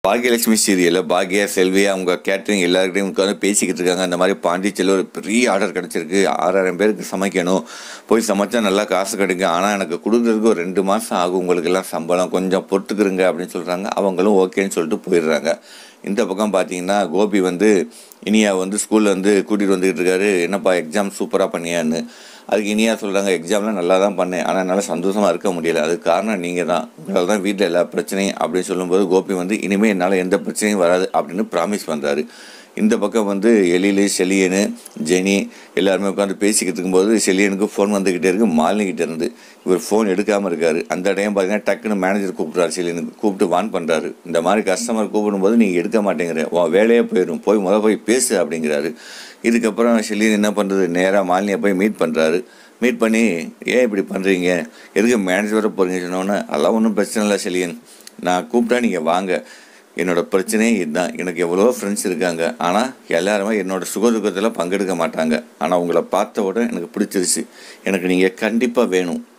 பாக்யலட்சுமி சீரியலில் பாக்யா செல்வியா அவங்க கேட்டரிங் எல்லாருக்கிட்டையும் உட்காந்து பேசிக்கிட்டு இருக்காங்க அந்த மாதிரி பாண்டிச்சேரியில் ஒரு பெரிய ஆர்டர் கிடச்சிருக்கு ஆறாயிரம் பேருக்கு சமைக்கணும் போய் சமைச்சா நல்லா காசு கிடைக்கும் ஆனால் எனக்கு கொடுக்குறதுக்கு ஒரு ரெண்டு மாதம் ஆகும் உங்களுக்கு எல்லாம் சம்பளம் கொஞ்சம் பொறுத்துக்கிறங்க அப்படின்னு சொல்கிறாங்க அவங்களும் ஓகேன்னு சொல்லிட்டு போயிடுறாங்க இந்த பக்கம் பார்த்தீங்கன்னா கோபி வந்து இனியா வந்து ஸ்கூலில் வந்து கூட்டிகிட்டு வந்துக்கிட்டு இருக்காரு என்னப்பா எக்ஸாம் சூப்பராக பண்ணியான்னு அதுக்கு இனியா சொல்கிறாங்க எக்ஸாம்லாம் நல்லா தான் பண்ணேன் ஆனால் என்னால் சந்தோஷமாக இருக்க முடியல அதுக்கு காரணம் நீங்கள் தான் உங்களால் தான் வீட்டில் எல்லா பிரச்சனையும் அப்படின்னு சொல்லும்போது கோபி வந்து இனிமேல் என்னால் எந்த பிரச்சனையும் வராது அப்படின்னு ப்ராமிஸ் பண்ணுறாரு இந்த பக்கம் வந்து எழிலு செலியனு ஜெனி எல்லாருமே உட்காந்து பேசிக்கிட்டு இருக்கும்போது செலியனுக்கு ஃபோன் வந்துக்கிட்டே இருக்கு மாலினிக்கிட்ட இருந்து இவர் ஃபோன் எடுக்காமல் இருக்காரு அந்த டைம் பார்த்தீங்கன்னா டக்குன்னு மேனேஜர் கூப்பிட்றாரு செலியனுக்கு கூப்பிட்டு வான் பண்ணுறாரு இந்த மாதிரி கஸ்டமர் கூப்பிடும்போது நீங்கள் எடுக்க மாட்டேங்கிற உன் வேலையே போயிடும் போய் முத போய் பேசு அப்படிங்கிறாரு இதுக்கப்புறம் செலியன் என்ன பண்ணுறது நேராக மாலினியை போய் மீட் பண்ணுறாரு மீட் பண்ணி ஏன் இப்படி பண்ணுறீங்க எதுக்கு மேனேஜர் வர போகிறீங்க சொன்னோன்னே அதெல்லாம் ஒன்றும் பிரச்சனை இல்லை செலியன் நான் கூப்பிட்டா நீங்கள் வாங்க என்னோட பிரச்சனையே இதுதான் எனக்கு எவ்வளோ ஃப்ரெண்ட்ஸ் இருக்காங்க ஆனால் எல்லாருமே என்னோட சுகதுக்கத்தில் பங்கெடுக்க மாட்டாங்க ஆனால் உங்களை பார்த்த உடனே எனக்கு பிடிச்சிருச்சு எனக்கு நீங்கள் கண்டிப்பாக வேணும்